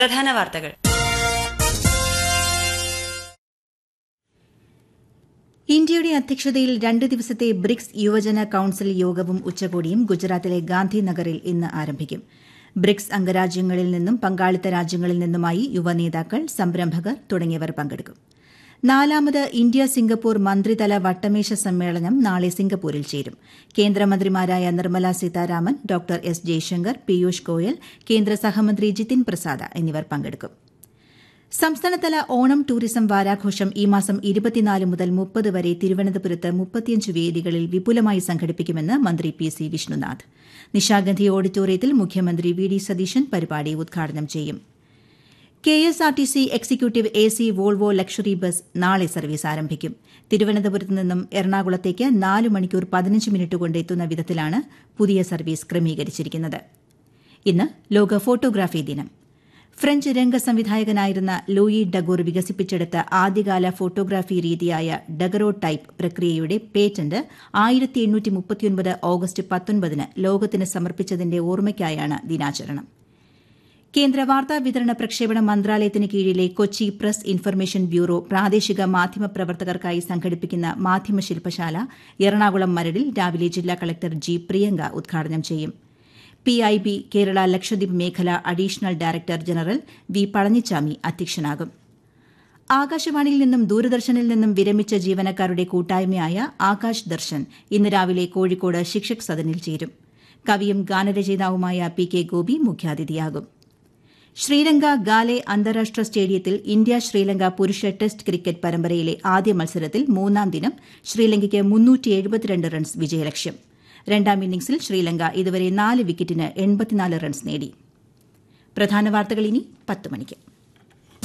പ്രധാന വാർത്തകൾ ഇന്ത്യയുടെ അധ്യക്ഷതയിൽ രണ്ട് ദിവസത്തെ ബ്രിക്സ് യുവജന കൌൺസിൽ യോഗവും ഉച്ചകോടിയും ഗുജറാത്തിലെ ഗാന്ധിനഗറിൽ ഇന്ന് ആരംഭിക്കും ബ്രിക്സ് അംഗരാജ്യങ്ങളിൽ നിന്നും പങ്കാളിത്ത രാജ്യങ്ങളിൽ നിന്നുമായി യുവനേതാക്കൾ സംരംഭകർ തുടങ്ങിയവർ പങ്കെടുക്കും നാലാമത് ഇന്ത്യ സിംഗപ്പൂർ മന്ത്രിതല വട്ടമേശ സമ്മേളനം നാളെ സിംഗപ്പൂരിൽ ചേരും കേന്ദ്രമന്ത്രിമാരായ നിർമ്മല സീതാരാമൻ ഡോക്ടർ എസ് ജയശങ്കർ പീയൂഷ് ഗോയൽ കേന്ദ്ര സഹമന്ത്രി ജിതിൻ പ്രസാദ എന്നിവർ പങ്കെടുക്കും സംസ്ഥാനതല ഓണം ടൂറിസം വാരാഘോഷം ഈ മാസം ഇരുപത്തിനാല് മുതൽ മുപ്പത് വരെ തിരുവനന്തപുരത്ത് മുപ്പത്തിയഞ്ച് വേദികളിൽ വിപുലമായി സംഘടിപ്പിക്കുമെന്ന് മന്ത്രി പി സി വിഷ്ണുനാഥ് നിശാഗന്ധി ഓഡിറ്റോറിയത്തിൽ മുഖ്യമന്ത്രി വി ഡി സതീശൻ പരിപാടി ഉദ്ഘാടനം ചെയ്യും K S R T C executive A C Volvo luxury bus നാളെ സർവീസ് ആരംഭിക്കും തിരുവനന്തപുരത്ത് നിന്നും എറണാകുളത്തേക്ക് നാല് മണിക്കൂർ പതിനഞ്ച് മിനിറ്റ് കൊണ്ട് എത്തുന്ന വിധത്തിലാണ് പുതിയ സർവീസ് ക്രമീകരിച്ചിരിക്കുന്നത് ഇന്ന് ലോക ഫോട്ടോഗ്രാഫി ദിനം ഫ്രഞ്ച് രംഗസംവിധായകനായിരുന്ന ലൂയി ഡഗോർ വികസിപ്പിച്ചെടുത്ത ആദ്യകാല ഫോട്ടോഗ്രാഫി രീതിയായ ഡഗറോ ടൈപ്പ് പ്രക്രിയയുടെ പേറ്റന്റ് ആയിരത്തി എണ്ണൂറ്റി മുപ്പത്തിയൊൻപത് ഓഗസ്റ്റ് പത്തൊൻപതിന് ലോകത്തിന് സമർപ്പിച്ചതിന്റെ ഓർമ്മയ്ക്കായാണ് ദിനാചരണം കേന്ദ്ര വാർത്താ വിതരണ പ്രക്ഷേപണ മന്ത്രാലയത്തിന് കീഴിലെ കൊച്ചി പ്രസ് ഇൻഫർമേഷൻ ബ്യൂറോ പ്രാദേശിക മാധ്യമ പ്രവർത്തകർക്കായി സംഘടിപ്പിക്കുന്ന മാധ്യമ ശില്പശാല എറണാകുളം മരടിൽ രാവിലെ ജില്ലാ കളക്ടർ ജി പ്രിയങ്ക ഉദ്ഘാടനം ചെയ്യും P I B Kerala Lakshadweep മേഖല additional director general V Palanichami അധ്യക്ഷനാകും ആകാശവാണിയിൽ നിന്നും ദൂരദർശനിൽ നിന്നും വിരമിച്ച ജീവനക്കാരുടെ കൂട്ടായ്മയായ ആകാശ് ദർശൻ ഇന്ന് രാവിലെ കോഴിക്കോട് ശിക്ഷക് സദനിൽ ചേരും കവിയും ഗാനരചയിതാവുമായ പി കെ ഗോപി മുഖ്യാതിഥിയാകും ശ്രീലങ്ക ഗാലെ അന്താരാഷ്ട്ര സ്റ്റേഡിയത്തിൽ ഇന്ത്യ ശ്രീലങ്ക പുരുഷ ടെസ്റ്റ് ക്രിക്കറ്റ് പരമ്പരയിലെ ആദ്യ മത്സരത്തിൽ മൂന്നാം ദിനം ശ്രീലങ്കയ്ക്ക് റൺസ് വിജയലക്ഷ്യം രണ്ടാം ഇന്നിംഗ്സിൽ ശ്രീലങ്ക ഇതുവരെ നാല് വിക്കറ്റിന് എൺപത്തിനാല് റൺസ് നേടി പ്രധാന വാർത്തകൾ ഇനി പത്ത് മണിക്ക്